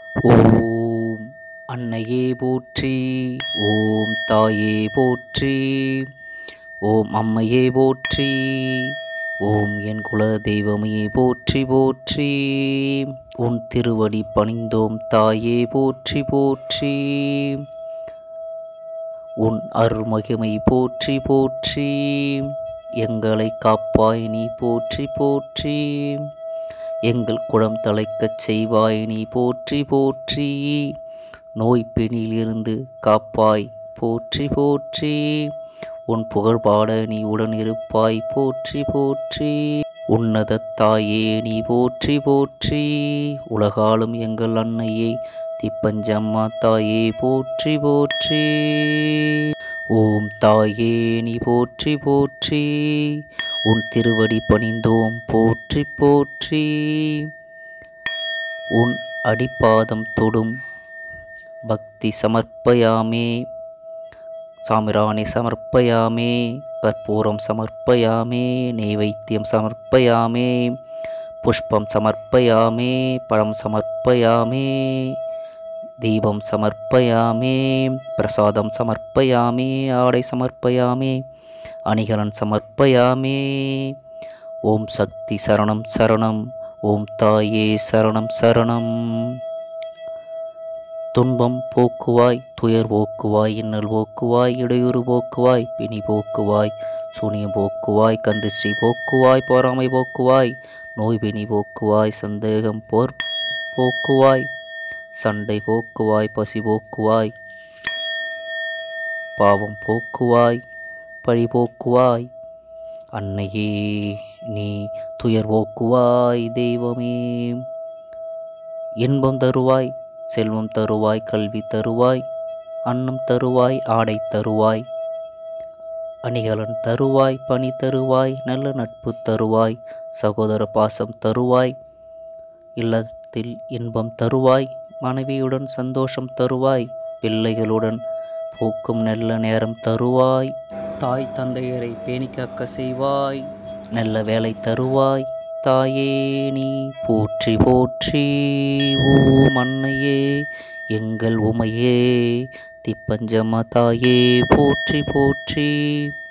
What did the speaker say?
ஓம் அன்னையே போற்றி ஓம் தாயே போற்றி ஓம் அம்மையே போற்றி ஓம் என் குல தெய்வமே போற்றி போற்றி உன் திருவடி பணிந்தோம் தாயே போற்றி போற்றி உன் அருள்மகிமை போற்றி போற்றி எங்களை காப்பாய் நீ போற்றி போற்றி எங்கள் குடம் தலைக்கச் செய்வாய் நீ போற்றி போற்றி நோய் பிணியிலிருந்து காப்பாய் போற்றி போற்றி உன் புகழ்பாட நீ உடன் இருப்பாய் போற்றி போற்றி உன்னத தாயே நீ போற்றி போற்றி உலகாலும் எங்கள் அன்னையே திப்பஞ்சம்மா தாயே போற்றி போற்றி ஓம் தாயே நீ போற்றி போற்றி உன் திருவடி பணிந்தோம் போற்றி போற்றி உன் அடிப்பாதம் தொடும் பக்தி சமர்ப்பயாமே சாமிராணி சமர்ப்பயாமே கற்பூரம் சமர்ப்பயாமே நெய்வைத்தியம் சமர்ப்பயாமே புஷ்பம் சமர்ப்பயாமே பழம் சமர்ப்பயாமே தீபம் சமர்ப்பயாமே பிரசாதம் சமர்ப்பயாமே ஆடை சமர்ப்பயாமே அணிகலன் சமர்ப்பயாமே ஓம் சக்தி சரணம் சரணம் ஓம் தாயே சரணம் சரணம் துன்பம் போக்குவாய் துயர் போக்குவாய் இன்னல் போக்குவாய் இடையூறு போக்குவாய் பிணி போக்குவாய் சூனியம் போக்குவாய் கந்திஸ்ரீ போக்குவாய் பொறாமை போக்குவாய் நோய் பிணி போக்குவாய் சந்தேகம் போர் போக்குவாய் சண்டை போக்குவாய் பசி போக்குவாய் பாவம் போக்குவாய் பழி போக்குவாய் அன்னையே நீ துயர் போக்குவாய் தெய்வமே இன்பம் தருவாய் செல்வம் தருவாய் கல்வி தருவாய் அன்னம் தருவாய் ஆடை தருவாய் அணிகலன் தருவாய் பணி தருவாய் நல்ல நட்பு தருவாய் சகோதர பாசம் தருவாய் இல்லத்தில் இன்பம் தருவாய் மனைவியுடன் சந்தோஷம் தருவாய் பிள்ளைகளுடன் போக்கும் நல்ல நேரம் தருவாய் தாய் தந்தையரை பேணிக்காக்க செய்வாய் நல்ல வேலை தருவாய் தாயே நீ போற்றி போற்றி ஓம் அன்னையே எங்கள் உமையே திப்பஞ்சம தாயே போற்றி போற்றி